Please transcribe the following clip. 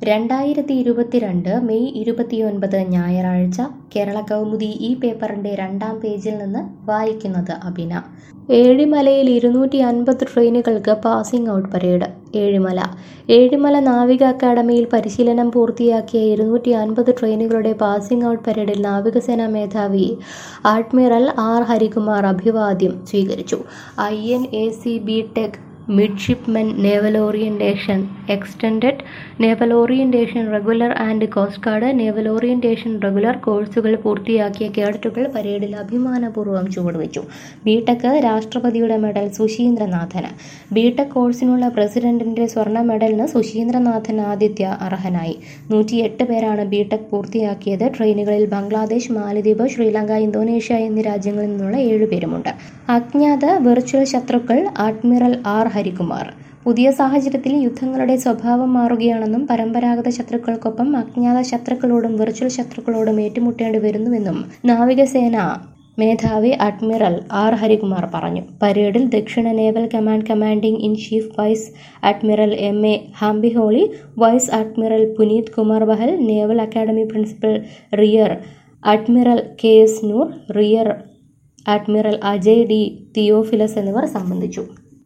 രണ്ടായിരത്തി ഇരുപത്തിരണ്ട് മെയ് ഇരുപത്തിയൊൻപത് ഞായറാഴ്ച കേരള കൗമുദി ഈ പേപ്പറിന്റെ രണ്ടാം പേജിൽ നിന്ന് വായിക്കുന്നത് അഭിന ഏഴിമലയിൽ ഇരുന്നൂറ്റി അൻപത് ട്രെയിനുകൾക്ക് passing out parade Ezhimala Ezhimala നാവിക അക്കാദമിയിൽ പരിശീലനം പൂർത്തിയാക്കിയ ഇരുന്നൂറ്റി അൻപത് ട്രെയിനുകളുടെ പാസിംഗ് ഔട്ട് പരേഡിൽ നാവികസേനാ മേധാവി അഡ്മിറൽ ആർ ഹരികുമാർ അഭിവാദ്യം സ്വീകരിച്ചു I N A C B tech midshipmen naval orientation extended naval orientation regular and coast guard naval orientation regular കോഴ്സുകൾ പൂർത്തിയാക്കിയ കേഡറ്റുകൾ പരേഡിൽ അഭിമാനപൂർവ്വം ചുവടുവെച്ചു ബിടെക് രാഷ്ട്രപതിയുടെ മെഡൽ സുശീന്ദ്രനാഥന് ബിടെക് കോഴ്സിനുള്ള പ്രസിഡന്റിന്റെ സ്വർണ്ണ മെഡലിന് സുശീന്ദ്രനാഥൻ ആദിത്യ അർഹനായി നൂറ്റിയെട്ട് പേരാണ് ബിടെക് പൂർത്തിയാക്കിയത് ട്രെയിനുകളിൽ ബംഗ്ലാദേശ് മാലദ്വീപ് ശ്രീലങ്ക ഇന്തോനേഷ്യ എന്നീ രാജ്യങ്ങളിൽ നിന്നുള്ള ഏഴുപേരുമുണ്ട് അജ്ഞാത വെർച്വൽ ശത്രുക്കൾ അഡ്മിറൽ ആർ ഹരികുമാർ പുതിയ സാഹചര്യത്തിൽ യുദ്ധങ്ങളുടെ സ്വഭാവം മാറുകയാണെന്നും പരമ്പരാഗത ശത്രുക്കൾക്കൊപ്പം അജ്ഞാത ശത്രുക്കളോടും വെർച്വൽ ശത്രുക്കളോടും ഏറ്റുമുട്ടേണ്ടി വരുന്നുവെന്നും നാവികസേന മേധാവി അഡ്മിറൽ ആർ ഹരികുമാർ പറഞ്ഞു പരേഡിൽ ദക്ഷിണ naval command commanding in chief vice admiral M A Hambiholi vice admiral Puneet Kumar Bahal naval academy principal rear admiral K S Noor rear admiral Ajay D Theophilus എന്നിവർ സംബന്ധിച്ചു